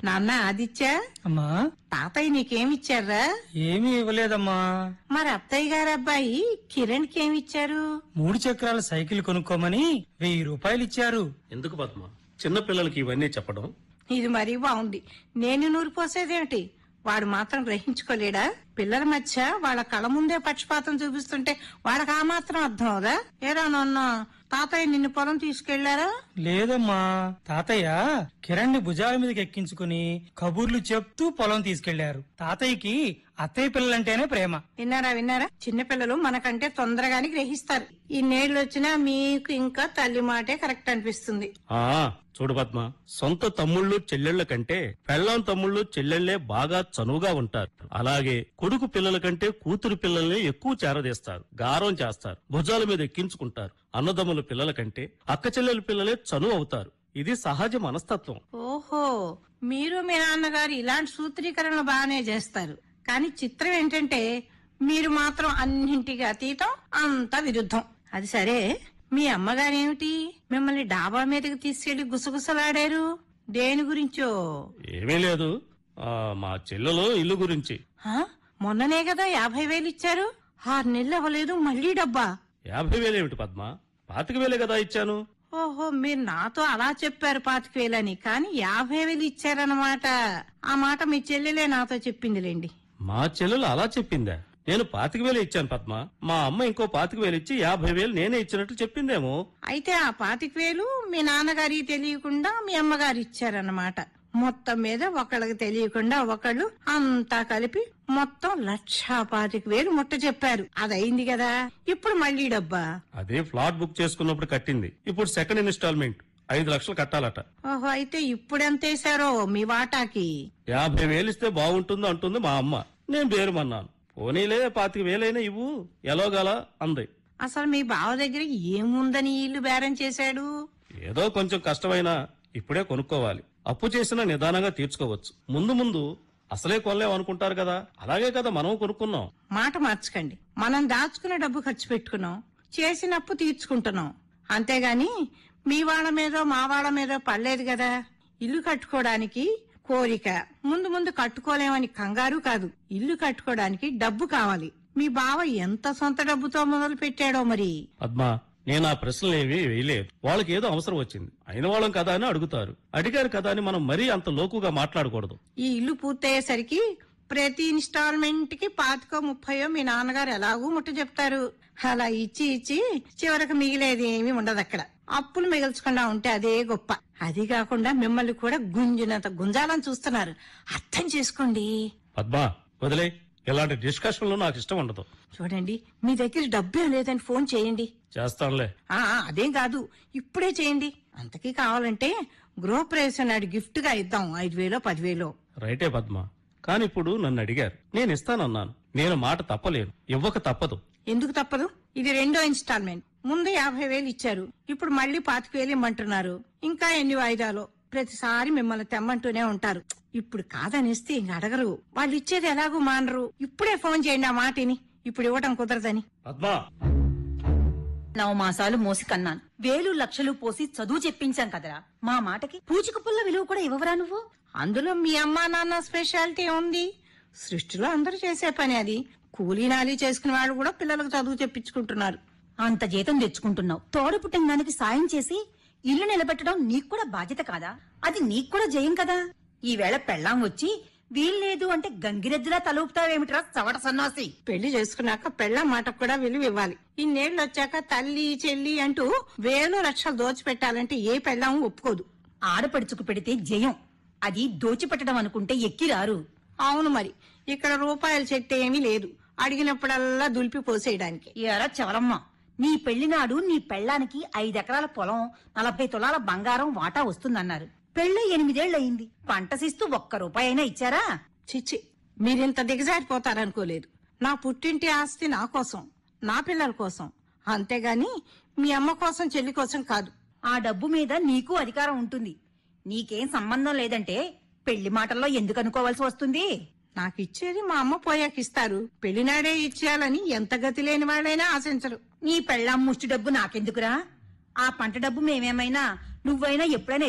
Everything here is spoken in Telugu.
నాన్న ఆదిత్య అమ్మా తాతయ్య నీకేమిచ్చారా ఏమీ ఇవ్వలేదమ్మా మరి అత్తయ్య గారు అబ్బాయి కిరణ్ కి ఏమిచ్చారు మూడు చక్రాల సైకిల్ కొనుక్కోమని వెయ్యి రూపాయలు ఇచ్చారు ఎందుకు పద్మ చిన్న పిల్లలకి ఇవన్నీ చెప్పడం ఇది మరీ బాగుంది నేను నూరు పోసేదేమిటి వాడు మాత్రం గ్రహించుకోలేడా పిల్లల మధ్య వాళ్ళ కళ్ళ ముందే పక్షపాతం చూపిస్తుంటే వాడికి ఆ మాత్రం అర్థం అవుదా ఏరా నాన్న తాతయ్య నిన్ను పొలం తీసుకెళ్లారా లేదమ్మా తాతయ్య కిరణ్ ని భుజాల మీదకి ఎక్కించుకుని కబుర్లు చెప్తూ పొలం తీసుకెళ్లారు తాతయ్యకి అత్తయ్య పిల్లలంటేనే ప్రేమ విన్నారా విన్నారా చిన్నపిల్లలు మనకంటే తొందరగానే గ్రహిస్తారు ఈ నేళ్ళు వచ్చినా మీకు ఇంకా తల్లి మాటే కరెక్ట్ అనిపిస్తుంది ఆ చూడు పద్మ సొంత తమ్ముళ్ళు చెల్లెళ్ల కంటే పెళ్ళాం తమ్ముళ్ళు చెల్లెళ్లే బాగా చనువుగా ఉంటారు అలాగే కొడుకు పిల్లల కంటే కూతురు పిల్లల్ని ఎక్కువ చేరదీస్తారు గారం చేస్తారు భుజాల మీద ఎక్కించుకుంటారు అన్నదమ్ముల పిల్లల కంటే అక్క చెల్లెల పిల్లలే చనువు అవుతారు ఇది సహజ మనస్తత్వం ఓహో మీరు మీ నాన్నగారు ఇలాంటి సూత్రీకరణలు బాగానే చేస్తారు కానీ చిత్రం ఏంటంటే మీరు మాత్రం అన్నింటికి అతీతం అంత విరుద్ధం అది సరే మీ అమ్మగారు ఏమిటి మిమ్మల్ని డాబా మీదకి తీసుకెళ్లి గుసగుసలాడారు దేని గురించో ఏమీ లేదు ఆ, మా చెల్లెలు ఇల్లు గురించి హా? మొన్ననే కదా యాభై వేలు ఇచ్చారు ఆరు నెలలు అవ్వలేదు మళ్ళీ డబ్బా యాభై వేలేమిటి పద్మ పాతిక వేలే కదా ఇచ్చాను ఓహో మీరు నాతో అలా చెప్పారు పాతిక వేలని కానీ యాభై వేలు ఇచ్చారన్నమాట ఆ మాట మీ చెల్లెలే నాతో చెప్పిందిలేండి మా చెల్లెలు అలా చెప్పిందా నేను పాతిక వేలు ఇచ్చాను పద్మ మా అమ్మ ఇంకో పాతిక వేలు ఇచ్చి యాభై వేలు నేనే ఇచ్చినట్టు చెప్పిందేమో అయితే ఆ పాతిక వేలు మీ నాన్నగారికి తెలియకుండా మీ అమ్మగారు ఇచ్చారన్నమాట మొత్తం మీద ఒకళ్ళకి తెలియకుండా ఒకళ్ళు అంతా కలిపి మొత్తం లక్షా పాతిక వేలు ముట్ట చెప్పారు అదయింది కదా ఇప్పుడు మళ్ళీ డబ్బా అదే ఫ్లాట్ బుక్ చేసుకున్నప్పుడు కట్టింది ఇప్పుడు సెకండ్ ఇన్స్టాల్మెంట్ ఐదు లక్షలు కట్టాలట ఓహో అయితే ఇప్పుడెంత వేశారో మీ వాటాకి యాభై వేలు ఇస్తే బాగుంటుంది అంటుంది మా అమ్మ నేను బేరుమన్నాను పోనీలే పాతిక వేలైనా ఇవ్వు ఎలాగల అంది అసలు మీ బావ దగ్గర ఏముందని ఈ ఇల్లు బేరం చేశాడు ఏదో కొంచెం కష్టమైనా ఇప్పుడే కొనుక్కోవాలి అప్పు చేసినా నిదానంగా తీర్చుకోవచ్చు ముందు ముందు అసలే కొనలేం అనుకుంటారు కదా అలాగే కదా మనం కొనుక్కున్నాం మాట మార్చకండి మనం దాచుకున్న డబ్బు ఖర్చు పెట్టుకున్నాం చేసిన అప్పు తీర్చుకుంటున్నాం అంతేగాని మీ వాళ్ళ మీదో మా వాళ్ళ మీదో పడలేదు కదా ఇల్లు కట్టుకోవడానికి కోరిక ముందు ముందు కట్టుకోలేమని కంగారు కాదు ఇల్లు కట్టుకోవడానికి డబ్బు కావాలి మీ బావ ఎంత సొంత డబ్బుతో మొదలు పెట్టాడో మరి పద్మ నేను ఆ ప్రశ్నలు ఏవి వేయలేదు వాళ్ళకి ఏదో అవసరం వచ్చింది అయిన వాళ్ళం కదా అని అడుగుతారు అడిగారు కదా అని మనం మరీ అంత లోకుగా మాట్లాడకూడదు ఈ ఇల్లు పూర్తయ్యేసరికి ప్రతి ఇన్స్టాల్మెంట్ కి పాతికో ముప్పయో మీ నాన్నగారు ఎలాగూ ముట్ట చెప్తారు అలా ఇచ్చి ఇచ్చి చివరికి మిగిలేది ఏమీ ఉండదు అక్కడ అప్పులు మిగల్చకుండా ఉంటే అదే గొప్ప అది కాకుండా మిమ్మల్ని కూడా గుంజినంత గుంజాలని చూస్తున్నారు అర్థం చేసుకోండి పద్మ వదిలే ఇలాంటి డిస్కషన్లు నాకు ఇష్టం ఉండదు చూడండి మీ దగ్గర డబ్బే లేదని ఫోన్ చేయండి చేస్తానులే ఆ ఆ, అదేం కాదు ఇప్పుడే చేయండి అంతకీ కావాలంటే గృహప్రవేశం నాడు గిఫ్ట్ గా ఇద్దాం ఐదు వేలో పదివేలో రైటే పద్మ కాని ఇప్పుడు నన్ను అడిగారు నేను ఇస్తానన్నాను నేను మాట తప్పలేను ఇవ్వక తప్పదు ఎందుకు తప్పదు ఇది రెండో ఇన్స్టాల్మెంట్ ముందు యాభై వేలు ఇచ్చారు ఇప్పుడు మళ్ళీ పాతిక వేలు ఇమ్మంటున్నారు ఇంకా ఎన్ని వాయిదాలో ప్రతిసారి మిమ్మల్ని తెమ్మంటూనే ఉంటారు ఇప్పుడు కాదనిస్తే ఇంక అడగరు వాళ్ళు ఇచ్చేది ఎలాగూ మానరు ఇప్పుడే ఫోన్ చేయండి ఆ మాటిని ఇప్పుడు ఇవ్వటం కుదరదని పద్మ నవమాసాలు మోసి కన్నాను వేలు లక్షలు పోసి చదువు చెప్పించాం కదరా మా మాటకి పూచిక పుల్ల విలువ కూడా ఇవ్వవరా నువ్వు అందులో మీ అమ్మా నాన్న స్పెషాలిటీ ఉంది సృష్టిలో అందరూ చేసే పని అది కూలీ నాలి చేసుకునే వాళ్ళు కూడా పిల్లలకు చదువు చెప్పించుకుంటున్నారు అంత జీతం తెచ్చుకుంటున్నావు తోడు పుట్టిన దానికి సాయం చేసి ఇల్లు నిలబెట్టడం నీకు కూడా బాధ్యత కాదా అది నీకు కూడా జయం కదా ఈవేళ పెళ్ళాం వచ్చి వీల్లేదు అంటే గంగిరెద్దులా తలూపుతావేమిట్రా చవట సన్నాసి పెళ్లి చేసుకున్నాక పెళ్ళ మాటకు కూడా విలువ ఇవ్వాలి ఇన్నేళ్లు వచ్చాక తల్లి చెల్లి అంటూ వేలు లక్షలు దోచిపెట్టాలంటే ఏ పెళ్ళాము ఒప్పుకోదు ఆడపడుచుకు పెడితే జయం అది దోచిపెట్టడం అనుకుంటే ఎక్కిరారు అవును మరి ఇక్కడ రూపాయల చెట్టు ఏమీ లేదు అడిగినప్పుడల్లా దులిపి పోసేయడానికి ఎరా చవలమ్మ నీ పెళ్లినాడు నీ పెళ్ళానికి ఐదెకరాల పొలం నలభై తులాల బంగారం వాటా వస్తుందన్నారు పెళ్ళై ఎనిమిదేళ్లయింది పంట శిస్తూ ఒక్క రూపాయి అయినా ఇచ్చారా చిచ్చి మీరింత దిగజారిపోతారనుకోలేదు నా పుట్టింటి ఆస్తి నా కోసం నా పిల్లల కోసం అంతేగాని మీ అమ్మ కోసం చెల్లి కోసం కాదు ఆ డబ్బు మీద నీకు అధికారం ఉంటుంది నీకేం సంబంధం లేదంటే పెళ్లి మాటల్లో ఎందుకు అనుకోవాల్సి వస్తుంది నాకు ఇచ్చేది మా అమ్మ పోయాక ఇస్తారు పెళ్లినాడే ఇచ్చేయాలని ఎంత గతి లేని వాళ్ళైనా ఆశించరు నీ పెళ్ళాం ముష్టి డబ్బు నాకెందుకురా ఆ పంట డబ్బు మేమేమైనా నువ్వైనా ఎప్పుడైనా